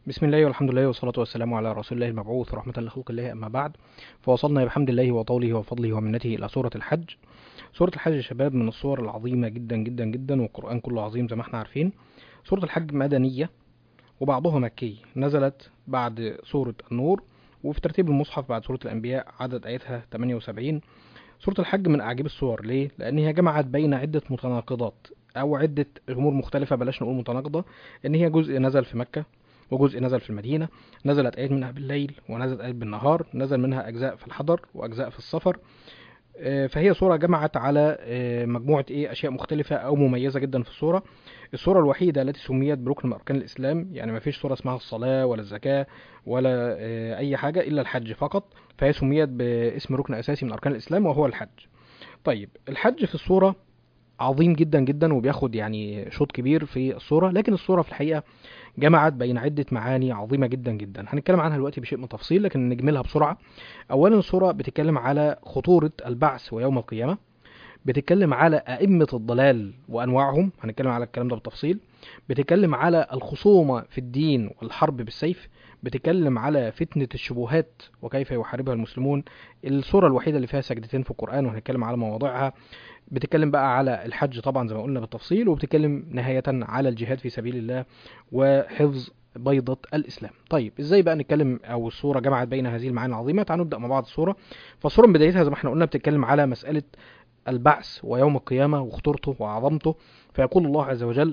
بسم الله والحمد لله والصلاة والسلام على رسول الله المبعوث رحمة لخلق الله أما بعد فوصلنا بحمد الله وطوله وفضله ومنته إلى سورة الحج سورة الحج يا شباب من الصور العظيمة جدا جدا جدا والقرآن كله عظيم زي ما احنا عارفين سورة الحج مدنية وبعضها مكي نزلت بعد سورة النور وفي ترتيب المصحف بعد سورة الأنبياء عدد آياتها 78 سورة الحج من أعجب السور ليه؟ لأن هي جمعت بين عدة متناقضات أو عدة أمور مختلفة بلاش نقول متناقضة إن هي جزء نزل في مكة وجزء نزل في المدينة نزلت آيات منها بالليل ونزلت آيات بالنهار نزل منها أجزاء في الحضر وأجزاء في السفر آه، فهي صورة جمعت على آه، مجموعة إيه أشياء مختلفة أو مميزة جدا في الصورة الصورة الوحيدة التي سميت بركن من أركان الإسلام يعني ما فيش صورة اسمها الصلاة ولا الزكاة ولا آه، أي حاجة إلا الحج فقط فهي سميت باسم ركن أساسي من أركان الإسلام وهو الحج طيب الحج في الصورة عظيم جدا جدا وبياخد يعني شوط كبير في الصورة لكن الصورة في الحقيقة جمعت بين عدة معاني عظيمة جدا جدا هنتكلم عنها دلوقتي بشيء من تفصيل لكن نجملها بسرعة أولا الصورة بتتكلم على خطورة البعث ويوم القيامة بتتكلم على أئمة الضلال وأنواعهم هنتكلم على الكلام ده بالتفصيل بتتكلم على الخصومة في الدين والحرب بالسيف بتتكلم على فتنة الشبهات وكيف يحاربها المسلمون الصورة الوحيدة اللي فيها سجدتين في القرآن وهنتكلم على مواضيعها بتتكلم بقى على الحج طبعا زي ما قلنا بالتفصيل وبتتكلم نهاية على الجهاد في سبيل الله وحفظ بيضة الإسلام طيب إزاي بقى نتكلم أو الصورة جمعت بين هذه المعاني العظيمة تعالوا نبدأ مع بعض الصورة فالصورة من بدايتها زي ما احنا قلنا بتتكلم على مسألة البعث ويوم القيامة وخطورته وعظمته فيقول الله عز وجل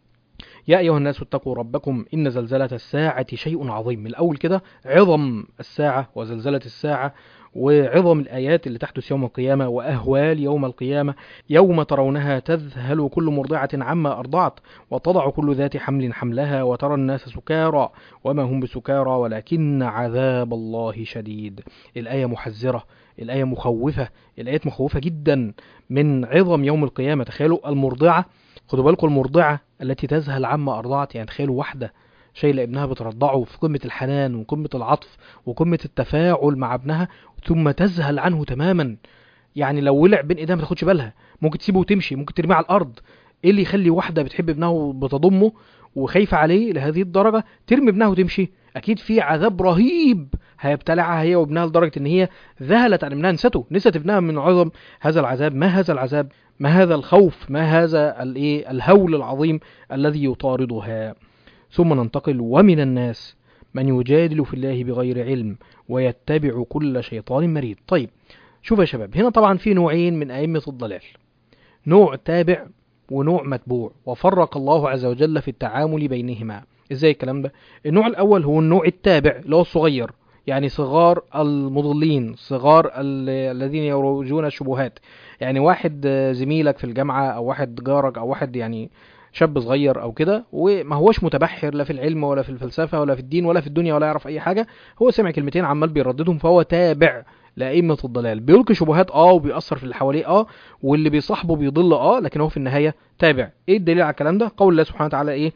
يا أيها الناس اتقوا ربكم إن زلزلة الساعة شيء عظيم من الأول كده عظم الساعة وزلزلة الساعة وعظم الآيات اللي تحدث يوم القيامة وأهوال يوم القيامة يوم ترونها تذهل كل مرضعة عما أرضعت وتضع كل ذات حمل حملها وترى الناس سكارى وما هم بسكارى ولكن عذاب الله شديد الآية محذرة الآية مخوفة الآيات مخوفة جدا من عظم يوم القيامة تخيلوا المرضعة خدوا بالكم المرضعة التي تذهل عما أرضعت يعني تخيلوا واحدة شايلة ابنها بترضعه في قمة الحنان وقمة العطف وقمة التفاعل مع ابنها ثم تذهل عنه تماما يعني لو ولع بين ايديها ما تاخدش بالها ممكن تسيبه وتمشي ممكن ترميه على الارض ايه اللي يخلي واحده بتحب ابنها وبتضمه وخايفه عليه لهذه الدرجه ترمي ابنها وتمشي اكيد في عذاب رهيب هيبتلعها هي وابنها لدرجه ان هي ذهلت عن ابنها نسته نست ابنها من عظم هذا العذاب ما هذا العذاب ما هذا الخوف ما هذا الايه الهول العظيم الذي يطاردها ثم ننتقل ومن الناس من يجادل في الله بغير علم ويتبع كل شيطان مريد طيب شوف يا شباب هنا طبعا في نوعين من أئمة الضلال نوع تابع ونوع متبوع وفرق الله عز وجل في التعامل بينهما ازاي الكلام ده النوع الاول هو النوع التابع اللي هو الصغير يعني صغار المضلين صغار ال- الذين يروجون الشبهات يعني واحد آه، زميلك في الجامعة او واحد جارك او واحد يعني شاب صغير او كده وما هوش متبحر لا في العلم ولا في الفلسفه ولا في الدين ولا في الدنيا ولا يعرف اي حاجه هو سمع كلمتين عمال بيرددهم فهو تابع لأئمة الضلال بيلقي شبهات اه وبيأثر في اللي حواليه اه واللي بيصاحبه بيضل اه لكن هو في النهاية تابع ايه الدليل على الكلام ده قول الله سبحانه وتعالى ايه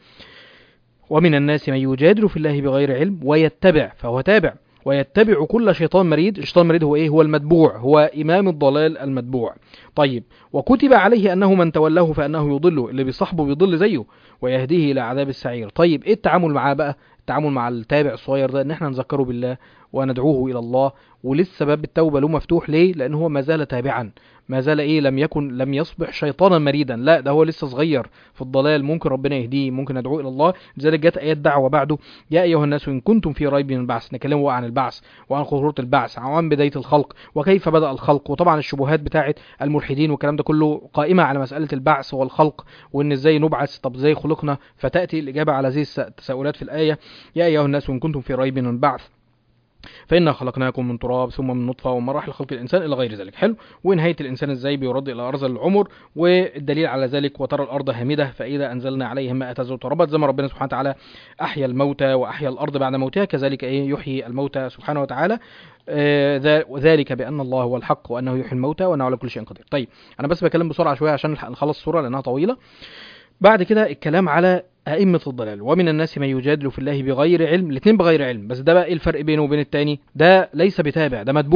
ومن الناس من يجادل في الله بغير علم ويتبع فهو تابع ويتبع كل شيطان مريد الشيطان المريد هو ايه هو المتبوع هو امام الضلال المتبوع طيب وكتب عليه انه من تولاه فانه يضله اللي بيصاحبه بيضل زيه ويهديه الى عذاب السعير طيب ايه التعامل معاه بقى التعامل مع التابع الصغير ده ان احنا نذكره بالله وندعوه الى الله ولسه باب التوبه له مفتوح ليه لان هو ما زال تابعا ما زال ايه لم يكن لم يصبح شيطانا مريدا لا ده هو لسه صغير في الضلال ممكن ربنا يهديه ممكن ندعوه الى الله لذلك جت ايات دعوه بعده يا ايها الناس ان كنتم في ريب من البعث نكلموا عن البعث وعن خطوره البعث وعن بدايه الخلق وكيف بدا الخلق وطبعا الشبهات بتاعه الملحدين والكلام ده كله قائمه على مساله البعث والخلق وان ازاي نبعث طب ازاي خلقنا فتاتي الاجابه على هذه التساؤلات في الايه يا ايها الناس ان كنتم في ريب من البعث فإنا خلقناكم من تراب ثم من نطفة ومراحل خلق الإنسان إلى غير ذلك حلو ونهاية الإنسان إزاي بيرد إلى أرذل العمر والدليل على ذلك وترى الأرض هامدة فإذا أنزلنا عليهم ماء تزول تربت زي ما ربنا سبحانه وتعالى أحيا الموتى وأحيا الأرض بعد موتها كذلك إيه يحيي الموتى سبحانه وتعالى آه، ذا- وذلك بأن الله هو الحق وأنه يحيي الموتى وأنه على كل شيء قدير طيب أنا بس بكلم بسرعة شوية عشان نلحق نخلص الصورة لأنها طويلة بعد كده الكلام على أئمة الضلال ومن الناس من يجادل في الله بغير علم الاثنين بغير علم بس ده بقى ايه الفرق بينه وبين التاني ده ليس بتابع ده متبوع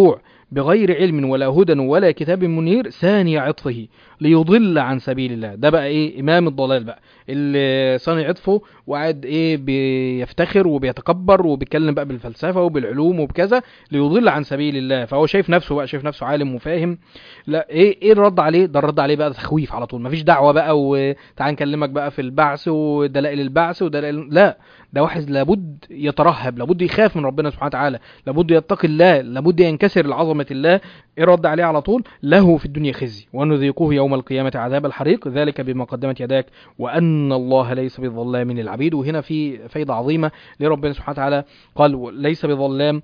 بغير علم ولا هدى ولا كتاب منير ثاني عطفه ليضل عن سبيل الله ده بقى ايه امام الضلال بقى اللي صانع عطفه وقاعد ايه بيفتخر وبيتكبر وبيتكلم بقى بالفلسفه وبالعلوم وبكذا ليضل عن سبيل الله فهو شايف نفسه بقى شايف نفسه عالم وفاهم لا ايه ايه الرد عليه ده الرد عليه بقى تخويف على طول مفيش دعوه بقى وتعال نكلمك بقى في البعث ودلائل البعث ودلائل لا ده واحد لابد يترهب لابد يخاف من ربنا سبحانه وتعالى لابد يتقي الله لابد ينكسر لعظمه الله ايه الرد عليه على طول له في الدنيا خزي ونذيقه يوم القيامه عذاب الحريق ذلك بما قدمت يداك وان الله ليس بظلام للعبيد وهنا في فايده عظيمه لربنا سبحانه وتعالى قال ليس بظلام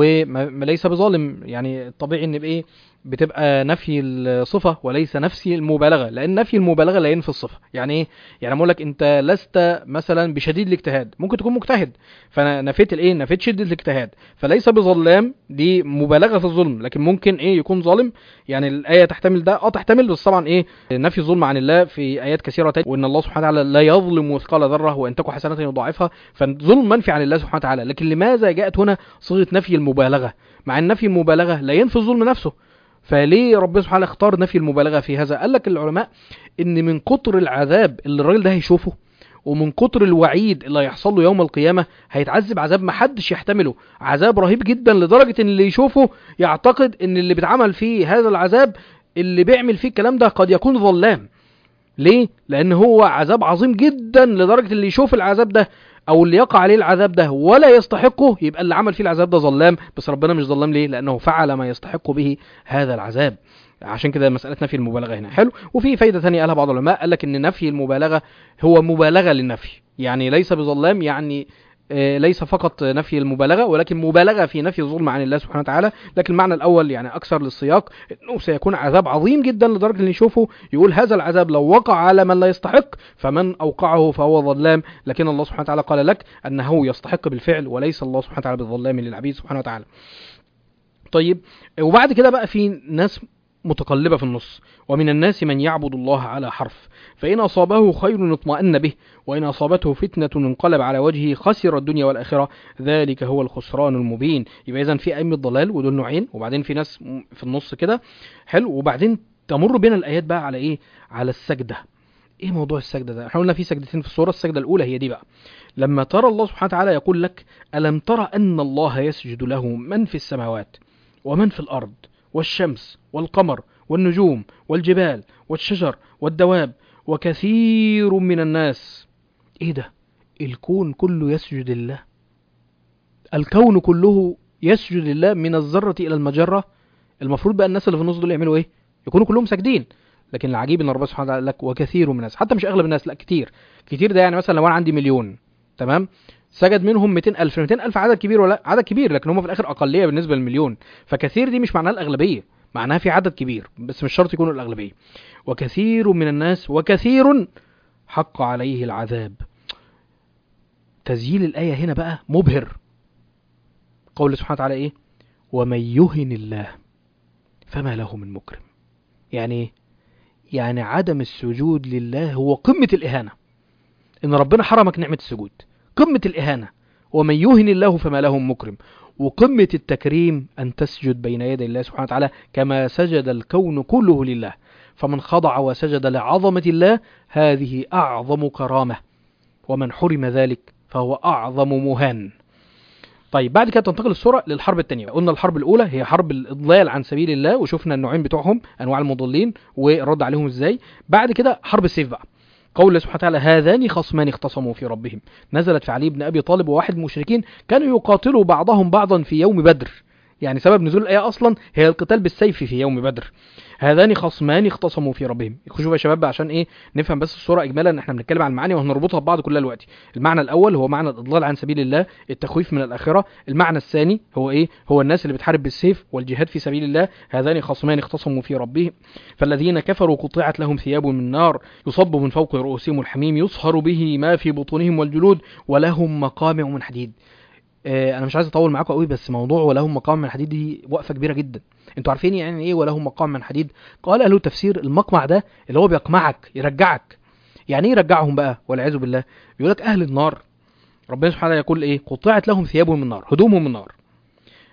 وليس بظالم يعني الطبيعي ان بايه بتبقى نفي الصفة وليس نفي المبالغة لأن نفي المبالغة لا ينفي الصفة يعني إيه؟ يعني بقول لك أنت لست مثلا بشديد الاجتهاد ممكن تكون مجتهد فأنا نفيت الإيه؟ نفيت شدة الاجتهاد فليس بظلام دي مبالغة في الظلم لكن ممكن إيه يكون ظالم يعني الآية تحتمل ده أه تحتمل بس طبعا إيه نفي الظلم عن الله في آيات كثيرة تانية وإن الله سبحانه وتعالى لا يظلم مثقال ذرة وإن تكن حسنة يضاعفها فالظلم منفي عن الله سبحانه وتعالى لكن لماذا جاءت هنا صيغة نفي المبالغة مع ان نفي المبالغة لا ينفي الظلم نفسه فليه ربنا سبحانه اختار نفي المبالغه في هذا قال لك العلماء ان من كتر العذاب اللي الراجل ده هيشوفه ومن كتر الوعيد اللي هيحصل له يوم القيامه هيتعذب عذاب ما حدش يحتمله عذاب رهيب جدا لدرجه ان اللي يشوفه يعتقد ان اللي بيتعمل فيه هذا العذاب اللي بيعمل فيه الكلام ده قد يكون ظلام ليه لان هو عذاب عظيم جدا لدرجه اللي يشوف العذاب ده او اللي يقع عليه العذاب ده ولا يستحقه يبقى اللي عمل فيه العذاب ده ظلام بس ربنا مش ظلام ليه لانه فعل ما يستحق به هذا العذاب عشان كده مسألة نفي المبالغة هنا حلو وفي فايدة ثانية قالها بعض العلماء قال لك ان نفي المبالغة هو مبالغة للنفي يعني ليس بظلام يعني ليس فقط نفي المبالغة ولكن مبالغة في نفي الظلم عن الله سبحانه وتعالى لكن المعنى الأول يعني أكثر للسياق أنه سيكون عذاب عظيم جدا لدرجة أن يشوفه يقول هذا العذاب لو وقع على من لا يستحق فمن أوقعه فهو ظلام لكن الله سبحانه وتعالى قال لك أنه يستحق بالفعل وليس الله سبحانه وتعالى بالظلام للعبيد سبحانه وتعالى طيب وبعد كده بقى في ناس متقلبة في النص ومن الناس من يعبد الله على حرف فإن أصابه خير اطمأن به وإن أصابته فتنة انقلب على وجهه خسر الدنيا والآخرة ذلك هو الخسران المبين يبقى إذا في أئمة ضلال ودول نوعين وبعدين في ناس في النص كده حلو وبعدين تمر بين الآيات بقى على إيه على السجدة ايه موضوع السجده ده احنا قلنا في سجدتين في السوره السجده الاولى هي دي بقى لما ترى الله سبحانه وتعالى يقول لك الم ترى ان الله يسجد له من في السماوات ومن في الارض والشمس والقمر والنجوم والجبال والشجر والدواب وكثير من الناس ايه ده الكون كله يسجد لله الكون كله يسجد لله من الذرة إلى المجرة المفروض بقى الناس اللي في النص دول يعملوا ايه يكونوا كلهم ساجدين لكن العجيب ان ربنا سبحانه وتعالى قال لك وكثير من الناس حتى مش اغلب الناس لا كتير كتير ده يعني مثلا لو انا عندي مليون تمام سجد منهم 200000 200000 عدد كبير ولا عدد كبير لكن هم في الاخر اقليه بالنسبه للمليون فكثير دي مش معناها الاغلبيه معناها في عدد كبير بس مش شرط يكونوا الاغلبيه وكثير من الناس وكثير حق عليه العذاب تسجيل الايه هنا بقى مبهر قول سبحانه وتعالى ايه ومن يهن الله فما له من مكرم يعني ايه يعني عدم السجود لله هو قمة الإهانة إن ربنا حرمك نعمة السجود قمة الإهانة ومن يهن الله فما له مكرم وقمة التكريم أن تسجد بين يدي الله سبحانه وتعالى كما سجد الكون كله لله فمن خضع وسجد لعظمة الله هذه أعظم كرامة ومن حرم ذلك فهو أعظم مهان طيب بعد كده تنتقل الصورة للحرب الثانية قلنا الحرب الأولى هي حرب الإضلال عن سبيل الله وشفنا النوعين بتوعهم أنواع المضلين والرد عليهم إزاي بعد كده حرب السيف بقى قول سبحانه وتعالى هذان خصمان اختصموا في ربهم نزلت في علي بن أبي طالب وواحد من المشركين كانوا يقاتلوا بعضهم بعضا في يوم بدر يعني سبب نزول الآية أصلا هي القتال بالسيف في يوم بدر هذان خصمان اختصموا في ربهم شوفوا يا شباب عشان ايه نفهم بس الصوره اجمالا ان احنا بنتكلم عن المعاني وهنربطها ببعض كلها دلوقتي المعنى الاول هو معنى الاضلال عن سبيل الله التخويف من الاخره المعنى الثاني هو ايه هو الناس اللي بتحارب بالسيف والجهاد في سبيل الله هذان خصمان اختصموا في ربهم فالذين كفروا قطعت لهم ثياب من نار يصب من فوق رؤوسهم الحميم يصهر به ما في بطونهم والجلود ولهم مقامع من حديد انا مش عايز اطول معاكم قوي بس موضوع ولهم مقام من حديد دي وقفه كبيره جدا انتوا عارفين يعني ايه ولهم مقام من حديد قال اهل التفسير المقمع ده اللي هو بيقمعك يرجعك يعني ايه يرجعهم بقى والعياذ بالله بيقول لك اهل النار ربنا سبحانه يقول ايه قطعت لهم ثيابهم من نار هدومهم من نار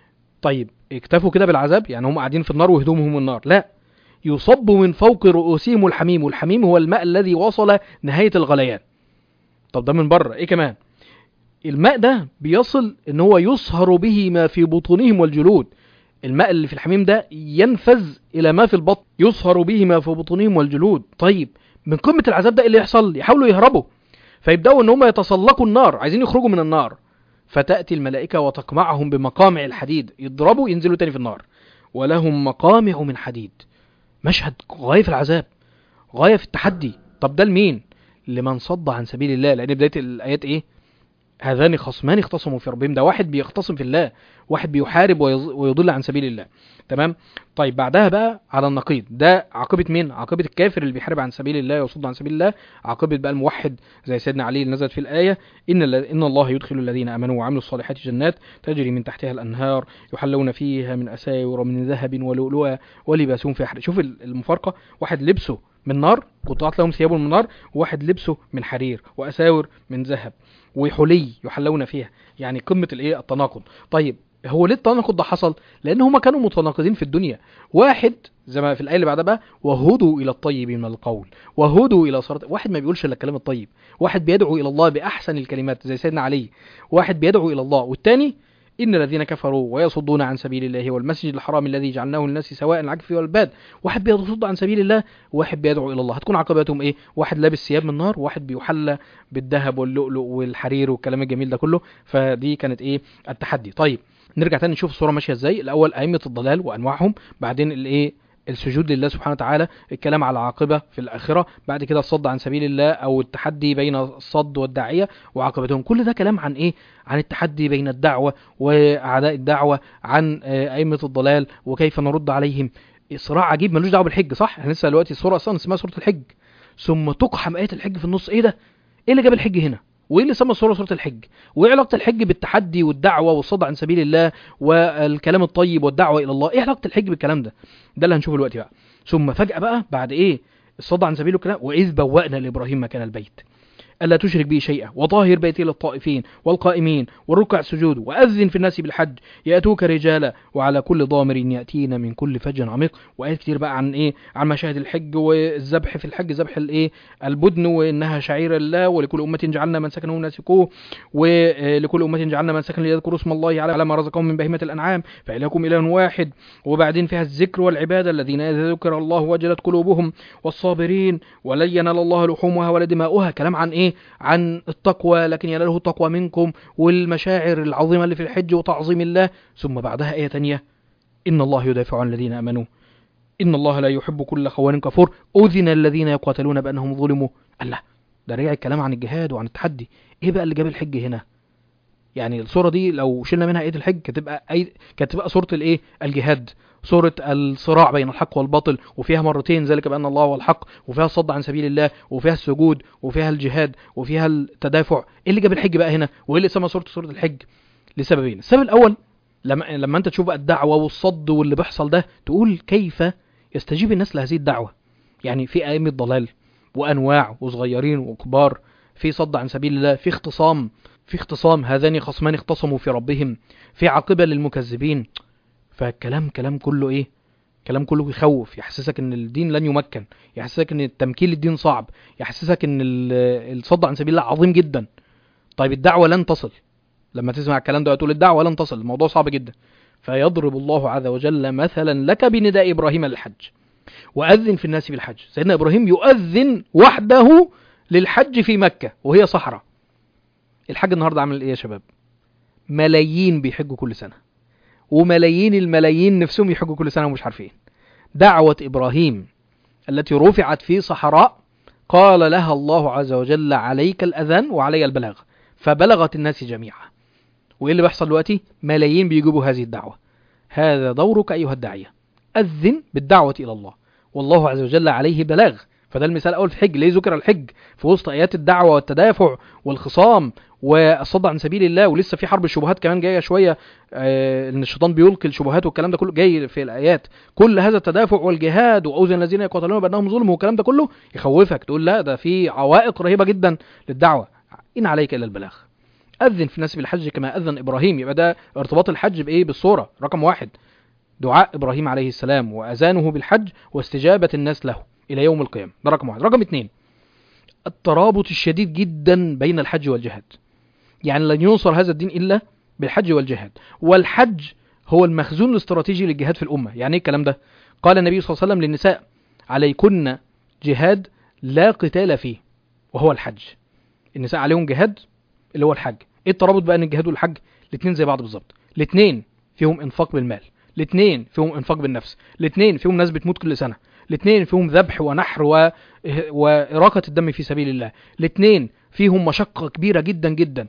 طيب اكتفوا كده بالعذاب يعني هم قاعدين في النار وهدومهم النار لا يصب من فوق رؤوسهم الحميم والحميم هو الماء الذي وصل نهاية الغليان طب ده من بره ايه كمان الماء ده بيصل ان هو يصهر به ما في بطونهم والجلود الماء اللي في الحميم ده ينفذ الى ما في البطن يصهر به ما في بطونهم والجلود طيب من قمة العذاب ده ايه اللي يحصل يحاولوا يهربوا فيبداوا ان هم يتسلقوا النار عايزين يخرجوا من النار فتأتي الملائكة وتقمعهم بمقامع الحديد يضربوا ينزلوا تاني في النار ولهم مقامع من حديد مشهد غاية في العذاب غاية في التحدي طب ده لمين لمن صد عن سبيل الله لان بداية الايات ايه هذان خصمان اختصموا في ربهم ده واحد بيختصم في الله واحد بيحارب ويض- ويضل عن سبيل الله تمام طيب بعدها بقى على النقيض ده عاقبة مين عاقبة الكافر اللي بيحارب عن سبيل الله ويصد عن سبيل الله عاقبة بقى الموحد زي سيدنا علي اللي نزلت في الآية إن الل- إن الله يدخل الذين آمنوا وعملوا الصالحات جنات تجري من تحتها الأنهار يحلون فيها من أساور من ذهب ولؤلؤا ولباسهم فيها حرير شوف ال- المفارقة واحد لبسه من نار قطعت لهم ثيابه من نار وواحد لبسه من حرير وأساور من ذهب وحلي يحلون فيها يعني قمة الايه التناقض طيب هو ليه التناقض ده حصل لان هما كانوا متناقضين في الدنيا واحد زي ما في الايه اللي بعدها بقى وهدوا الى الطيب من القول وهدوا الى صراط واحد ما بيقولش الا الكلام الطيب واحد بيدعو الى الله باحسن الكلمات زي سيدنا علي واحد بيدعو الى الله والتاني ان الذين كفروا ويصدون عن سبيل الله والمسجد الحرام الذي جعلناه للناس سواء العكف والباد واحد بيصد عن سبيل الله وواحد بيدعو الى الله هتكون عاقبتهم ايه واحد لابس ثياب من نار وواحد بيحلى بالذهب واللؤلؤ والحرير والكلام الجميل ده كله فدي كانت ايه التحدي طيب نرجع تاني نشوف الصوره ماشيه ازاي الاول ائمه الضلال وانواعهم بعدين الايه السجود لله سبحانه وتعالى الكلام على العاقبة في الآخرة بعد كده الصد عن سبيل الله أو التحدي بين الصد والداعية وعاقبتهم كل ده كلام عن إيه عن التحدي بين الدعوة وأعداء الدعوة عن آه، أئمة الضلال وكيف نرد عليهم صراع عجيب ملوش دعوة بالحج صح احنا لسه دلوقتي الصورة أصلا اسمها سورة الحج ثم تقحم آية الحج في النص إيه ده إيه اللي جاب الحج هنا وايه اللي سمى الصوره سوره الحج وايه علاقه الحج بالتحدي والدعوه والصد عن سبيل الله والكلام الطيب والدعوه الى الله ايه علاقه الحج بالكلام ده ده اللي هنشوفه دلوقتي بقى ثم فجاه بقى بعد ايه الصد عن سبيل الكلام واذ بوأنا لابراهيم مكان البيت ألا تشرك بي شيئا وطاهر بيتي للطائفين والقائمين والركع السجود وأذن في الناس بالحج يأتوك رجالا وعلى كل ضامر يأتينا من كل فج عميق وآيات كتير بقى عن إيه عن مشاهد الحج والذبح في الحج ذبح الإيه البدن وإنها شعيرة الله ولكل أمة جعلنا من سكنه ناسكوه ولكل أمة جعلنا من سكن ليذكروا اسم الله على ما رزقهم من بهيمة الأنعام فإلهكم إله واحد وبعدين فيها الذكر والعبادة الذين إذا ذكر الله وجلت قلوبهم والصابرين ولن ينال الله لحومها ولا دماؤها كلام عن ايه عن التقوى لكن يناله التقوى منكم والمشاعر العظيمة اللي في الحج وتعظيم الله ثم بعدها آية تانية إن الله يدافع عن الذين آمنوا إن الله لا يحب كل خوان كفور أذن الذين يقاتلون بأنهم ظلموا الله ده رجع الكلام عن الجهاد وعن التحدي ايه بقى اللي جاب الحج هنا يعني الصورة دي لو شلنا منها آية الحج كانت تبقى أي... كانت تبقى صورة الايه الجهاد صورة الصراع بين الحق والباطل وفيها مرتين ذلك بأن الله هو الحق وفيها الصد عن سبيل الله وفيها السجود وفيها الجهاد وفيها التدافع ايه اللي جاب الحج بقى هنا وايه اللي سمى صورة صورة الحج لسببين السبب الأول لما لما انت تشوف بقى الدعوة والصد واللي بيحصل ده تقول كيف يستجيب الناس لهذه الدعوة يعني في أئمة ضلال وأنواع وصغيرين وكبار في صد عن سبيل الله في اختصام في اختصام هذان خصمان اختصموا في ربهم في عاقبة للمكذبين فالكلام كلام كله ايه كلام كله يخوف يحسسك ان الدين لن يمكن يحسسك ان التمكين للدين صعب يحسسك ان ال- الصد عن سبيل الله عظيم جدا طيب الدعوة لن تصل لما تسمع الكلام ده تقول الدعوة لن تصل الموضوع صعب جدا فيضرب الله عز وجل مثلا لك بنداء إبراهيم للحج وأذن في الناس بالحج سيدنا إبراهيم يؤذن وحده للحج في مكة وهي صحراء الحج النهاردة عامل ايه يا شباب ملايين بيحجوا كل سنة وملايين الملايين نفسهم يحجوا كل سنة ومش عارفين دعوة إبراهيم التي رفعت في صحراء قال لها الله عز وجل عليك الأذان وعلي البلاغ فبلغت الناس جميعا وإيه اللي بيحصل دلوقتي ملايين بيجيبوا هذه الدعوة هذا دورك أيها الداعية أذن بالدعوة إلى الله والله عز وجل عليه بلاغ فده المثال الأول في الحج ليه ذكر الحج في وسط آيات الدعوة والتدافع والخصام والصد عن سبيل الله ولسه في حرب الشبهات كمان جايه شويه آه ان الشيطان بيلقي الشبهات والكلام ده كله جاي في الايات كل هذا التدافع والجهاد واوزن الذين يقاتلون بانهم ظلم والكلام ده كله يخوفك تقول لا ده في عوائق رهيبه جدا للدعوه ان عليك الا البلاغ اذن في الناس بالحج كما اذن ابراهيم يبقى ده ارتباط الحج بايه بالصوره رقم واحد دعاء ابراهيم عليه السلام واذانه بالحج واستجابه الناس له الى يوم القيامه ده رقم واحد رقم اثنين الترابط الشديد جدا بين الحج والجهاد يعني لن ينصر هذا الدين الا بالحج والجهاد والحج هو المخزون الاستراتيجي للجهاد في الامه يعني ايه الكلام ده قال النبي صلى الله عليه وسلم للنساء عليكن جهاد لا قتال فيه وهو الحج النساء عليهم جهاد اللي هو الحج ايه الترابط بقى بين الجهاد والحج الاثنين زي بعض بالظبط الاثنين فيهم انفاق بالمال الاثنين فيهم انفاق بالنفس الاثنين فيهم ناس بتموت كل سنه الاثنين فيهم ذبح ونحر و... وإراقة الدم في سبيل الله الاثنين فيهم مشقة كبيرة جدا جدا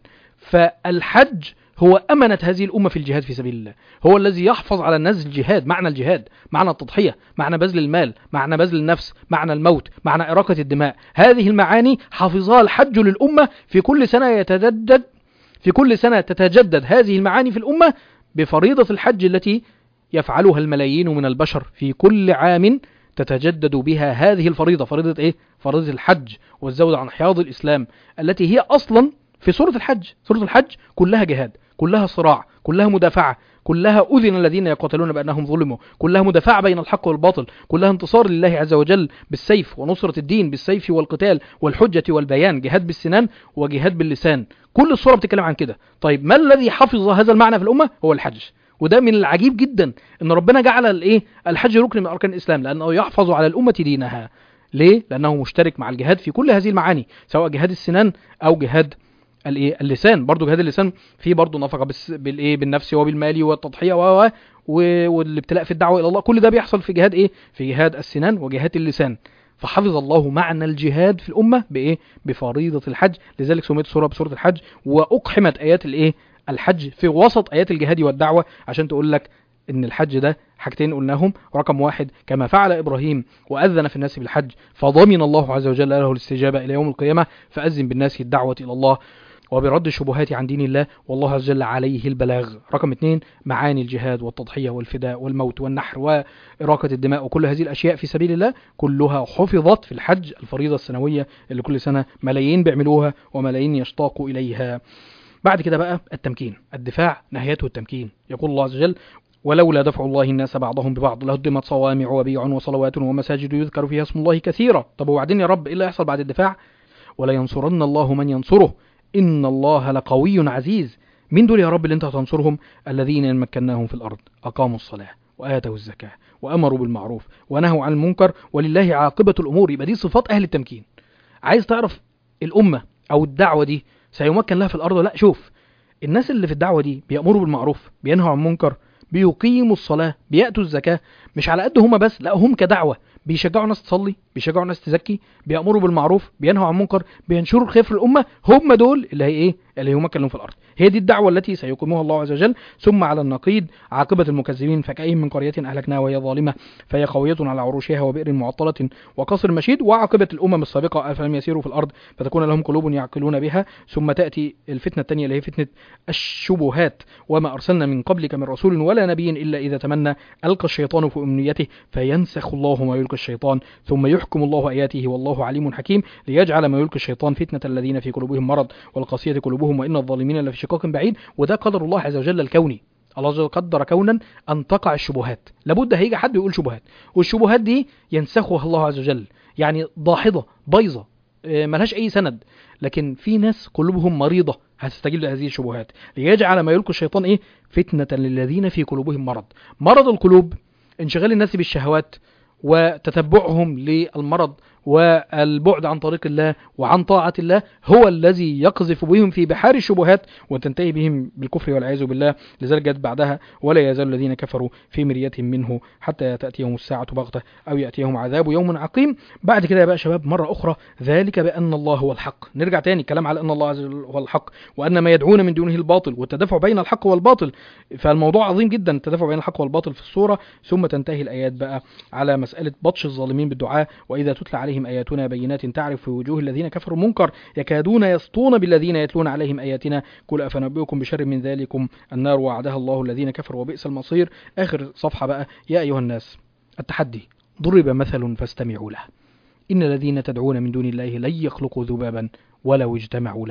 فالحج هو أمنة هذه الأمة في الجهاد في سبيل الله هو الذي يحفظ على الناس الجهاد معنى الجهاد معنى التضحية معنى بذل المال معنى بذل النفس معنى الموت معنى إراقة الدماء هذه المعاني حفظها الحج للأمة في كل سنة يتجدد في كل سنة تتجدد هذه المعاني في الأمة بفريضة الحج التي يفعلها الملايين من البشر في كل عام تتجدد بها هذه الفريضة فريضة ايه؟ فريضة الحج والزود عن حياض الإسلام التي هي أصلا في سورة الحج سورة الحج كلها جهاد كلها صراع كلها مدافعة كلها أذن الذين يقاتلون بأنهم ظلموا كلها مدافعة بين الحق والباطل كلها انتصار لله عز وجل بالسيف ونصرة الدين بالسيف والقتال والحجة والبيان جهاد بالسنان وجهاد باللسان كل الصورة بتتكلم عن كده طيب ما الذي حفظ هذا المعنى في الأمة هو الحج وده من العجيب جدا ان ربنا جعل الايه الحج ركن من اركان الاسلام لانه يحفظ على الامه دينها ليه لانه مشترك مع الجهاد في كل هذه المعاني سواء جهاد السنان او جهاد الايه اللسان برضو جهاد اللسان فيه برضو نفقه بس بالايه بالنفس وبالمال والتضحيه و والابتلاء في الدعوه الى الله كل ده بيحصل في جهاد ايه في جهاد السنان وجهاد اللسان فحفظ الله معنى الجهاد في الامه بايه بفريضه الحج لذلك سميت سوره بسوره الحج واقحمت ايات الايه الحج في وسط ايات الجهاد والدعوه عشان تقول لك ان الحج ده حاجتين قلناهم رقم واحد كما فعل ابراهيم واذن في الناس بالحج فضمن الله عز وجل له الاستجابه الى يوم القيامه فاذن بالناس الدعوه الى الله وبرد الشبهات عن دين الله والله عز وجل عليه البلاغ رقم اثنين معاني الجهاد والتضحية والفداء والموت والنحر وإراقة الدماء وكل هذه الأشياء في سبيل الله كلها حفظت في الحج الفريضة السنوية اللي كل سنة ملايين بيعملوها وملايين يشتاقوا إليها بعد كده بقى التمكين الدفاع نهايته التمكين يقول الله عز وجل ولولا دفع الله الناس بعضهم ببعض لهدمت صوامع وبيع وصلوات ومساجد يذكر فيها اسم الله كثيرا طب وبعدين يا رب ايه اللي هيحصل بعد الدفاع ولا ينصرن الله من ينصره إن الله لقوي عزيز مين دول يا رب اللي انت هتنصرهم الذين إن مكناهم في الأرض أقاموا الصلاة وآتوا الزكاة وأمروا بالمعروف ونهوا عن المنكر ولله عاقبة الأمور يبقى دي صفات أهل التمكين عايز تعرف الأمة أو الدعوة دي سيمكن لها في الأرض لا شوف الناس اللي في الدعوة دي بيأمروا بالمعروف بينهوا عن المنكر بيقيموا الصلاة بيأتوا الزكاة مش على قد هما بس لا هم كدعوة بيشجعوا الناس تصلي بيشجعوا الناس تزكي بيأمروا بالمعروف بينهوا عن المنكر بينشروا الخير في الأمة هم دول اللي هي إيه اللي يمكن لهم في الأرض هي دي الدعوة التي سيقيمها الله عز وجل ثم على النقيض عاقبة المكذبين فكأين من قرية أهلكناها وهي ظالمة فهي قوية على عروشها وبئر معطلة وقصر مشيد وعاقبة الأمم السابقة أفلم يسيروا في الأرض فتكون لهم قلوب يعقلون بها ثم تأتي الفتنة الثانية اللي هي فتنة الشبهات وما أرسلنا من قبلك من رسول ولا نبي إلا إذا تمنى ألقى الشيطان في أمنيته فينسخ الله ما يلقي الشيطان ثم يحكم الله آياته والله عليم حكيم ليجعل ما يلقي الشيطان فتنة الذين في قلوبهم مرض والقاسية قلوبهم وإن الظالمين لفي شقاق بعيد وده قدر الله عز وجل الكوني الله عز وجل قدر كونا أن تقع الشبهات لابد هيجي حد يقول شبهات والشبهات دي ينسخها الله عز وجل يعني ضاحضة بايظة آه، ملهاش أي سند لكن في ناس قلوبهم مريضة هتستجيب لهذه الشبهات ليجعل ما يلقي الشيطان إيه فتنة للذين في قلوبهم مرض مرض القلوب انشغال الناس بالشهوات وتتبعهم للمرض والبعد عن طريق الله وعن طاعة الله هو الذي يقذف بهم في بحار الشبهات وتنتهي بهم بالكفر والعياذ بالله لذلك جت بعدها ولا يزال الذين كفروا في مرية منه حتى تأتيهم الساعة بغتة أو يأتيهم عذاب يوم عقيم بعد كده يا بقى شباب مرة أخرى ذلك بأن الله هو الحق نرجع تاني كلام على أن الله عز وجل هو الحق وأن ما يدعون من دونه الباطل والتدافع بين الحق والباطل فالموضوع عظيم جدا التدافع بين الحق والباطل في الصورة ثم تنتهي الآيات بقى على مسألة بطش الظالمين بالدعاء وإذا تتلى عليهم آياتنا بينات تعرف في وجوه الذين كفروا المنكر يكادون يسطون بالذين يتلون عليهم آياتنا قل أفنبئكم بشر من ذلكم النار وعدها الله الذين كفروا وبئس المصير آخر صفحة بقى يا أيها الناس التحدي ضرب مثل فاستمعوا له إن الذين تدعون من دون الله لن يخلقوا ذبابا ولو اجتمعوا له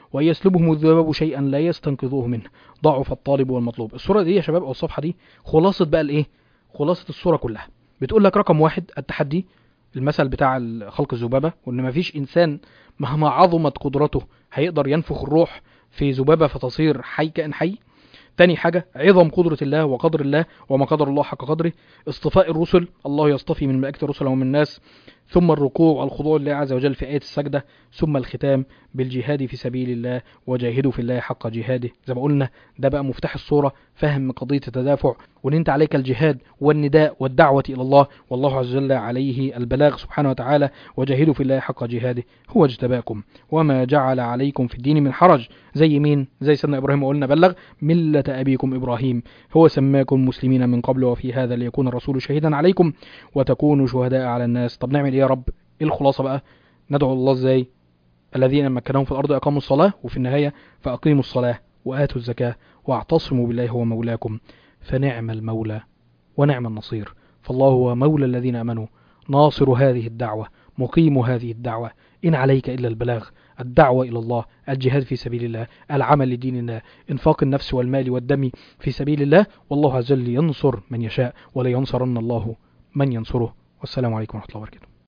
وإن يسلبهم الذباب شيئا لا يستنقذوه منه ضعف الطالب والمطلوب الصورة دي يا شباب أو الصفحة دي خلاصة بقى الإيه خلاصة الصورة كلها بتقول لك رقم واحد التحدي المثل بتاع خلق الذبابة وإن مفيش إنسان مهما عظمت قدرته هيقدر ينفخ الروح في ذبابة فتصير حي كائن حي تاني حاجة عظم قدرة الله وقدر الله وما قدر الله حق قدره اصطفاء الرسل الله يصطفي من ملائكة الرسل ومن الناس ثم الركوع والخضوع لله عز وجل في آية السجدة ثم الختام بالجهاد في سبيل الله وجاهدوا في الله حق جهاده زي ما قلنا ده بقى مفتاح الصورة فهم قضية التدافع وان انت عليك الجهاد والنداء والدعوة الى الله والله عز وجل عليه البلاغ سبحانه وتعالى وجاهدوا في الله حق جهاده هو اجتباكم وما جعل عليكم في الدين من حرج زي مين زي سيدنا ابراهيم قلنا بلغ ملة ابيكم ابراهيم هو سماكم مسلمين من قبل وفي هذا ليكون الرسول شهيدا عليكم وتكونوا شهداء على الناس طب نعمل ايه يا رب ايه الخلاصة بقى ندعو الله ازاي الذين مكنهم في الارض اقاموا الصلاة وفي النهاية فاقيموا الصلاة واتوا الزكاة واعتصموا بالله هو مولاكم فنعم المولى ونعم النصير فالله هو مولى الذين امنوا ناصر هذه الدعوة مقيم هذه الدعوة إن عليك إلا البلاغ الدعوة إلى الله الجهاد في سبيل الله العمل لدين الله إنفاق النفس والمال والدم في سبيل الله والله عز وجل ينصر من يشاء ولا ينصرن الله من ينصره والسلام عليكم ورحمة الله وبركاته